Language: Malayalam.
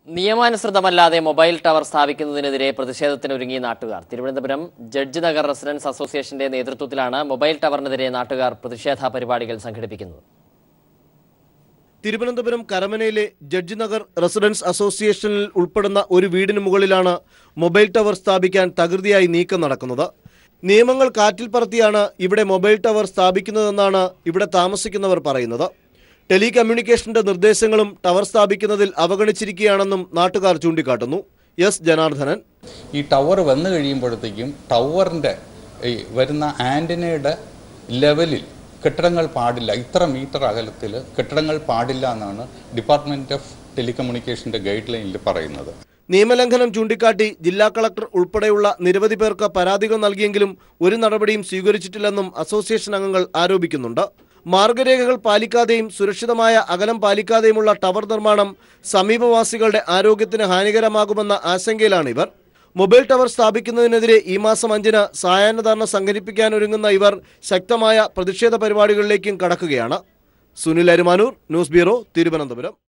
നിയമാനുസൃതമല്ലാതെ മൊബൈൽ ടവർ സ്ഥാപിക്കുന്നതിനെതിരെ പ്രതിഷേധത്തിനൊരുങ്ങി നാട്ടുകാർ തിരുവനന്തപുരം ജഡ്ജ് നഗർ റെസിഡൻസ് അസോസിയേഷന്റെ നേതൃത്വത്തിലാണ് മൊബൈൽ ടവറിനെതിരെ നാട്ടുകാർ പ്രതിഷേധ പരിപാടികൾ സംഘടിപ്പിക്കുന്നത് തിരുവനന്തപുരം കരമനയിലെ ജഡ്ജ് നഗർ റെസിഡൻസ് അസോസിയേഷനിൽ ഉൾപ്പെടുന്ന ഒരു വീടിന് മുകളിലാണ് മൊബൈൽ ടവർ സ്ഥാപിക്കാൻ തകൃതിയായി നീക്കം നടക്കുന്നത് നിയമങ്ങൾ കാറ്റിൽ പറത്തിയാണ് ഇവിടെ മൊബൈൽ ടവർ സ്ഥാപിക്കുന്നതെന്നാണ് ഇവിടെ താമസിക്കുന്നവർ പറയുന്നത് ടെലികമ്മ്യൂണിക്കേഷന്റെ നിർദ്ദേശങ്ങളും ടവർ സ്ഥാപിക്കുന്നതിൽ അവഗണിച്ചിരിക്കുകയാണെന്നും നാട്ടുകാർ ചൂണ്ടിക്കാട്ടുന്നു എസ് ജനാർദ്ദനൻ ഈ ടവർ വന്നു കഴിയുമ്പോഴത്തേക്കും ടവറിൻ്റെ ഈ വരുന്ന ആൻറ്റിനയുടെ ലെവലിൽ കെട്ടിടങ്ങൾ പാടില്ല ഇത്ര മീറ്റർ അകലത്തിൽ കെട്ടിടങ്ങൾ പാടില്ല എന്നാണ് ഡിപ്പാർട്ട്മെൻറ്റ് ഓഫ് ടെലികമ്മ്യൂണിക്കേഷൻ്റെ ഗൈഡ് ലൈനിൽ പറയുന്നത് നിയമലംഘനം ചൂണ്ടിക്കാട്ടി ജില്ലാ കളക്ടർ ഉൾപ്പെടെയുള്ള നിരവധി പേർക്ക് പരാതികൾ നൽകിയെങ്കിലും ഒരു നടപടിയും സ്വീകരിച്ചിട്ടില്ലെന്നും അസോസിയേഷൻ അംഗങ്ങൾ ആരോപിക്കുന്നുണ്ട് മാർഗരേഖകൾ പാലിക്കാതെയും സുരക്ഷിതമായ അകലം പാലിക്കാതെയുമുള്ള ടവർ നിർമ്മാണം സമീപവാസികളുടെ ആരോഗ്യത്തിന് ഹാനികരമാകുമെന്ന ആശങ്കയിലാണ് ഇവർ മൊബൈൽ ടവർ സ്ഥാപിക്കുന്നതിനെതിരെ ഈ മാസം അഞ്ചിന് സായാഹ്ന സംഘടിപ്പിക്കാൻ ഒരുങ്ങുന്ന ഇവർ ശക്തമായ പ്രതിഷേധ പരിപാടികളിലേക്കും കടക്കുകയാണ് സുനിൽ അരുമാനൂർ ന്യൂസ് ബ്യൂറോ തിരുവനന്തപുരം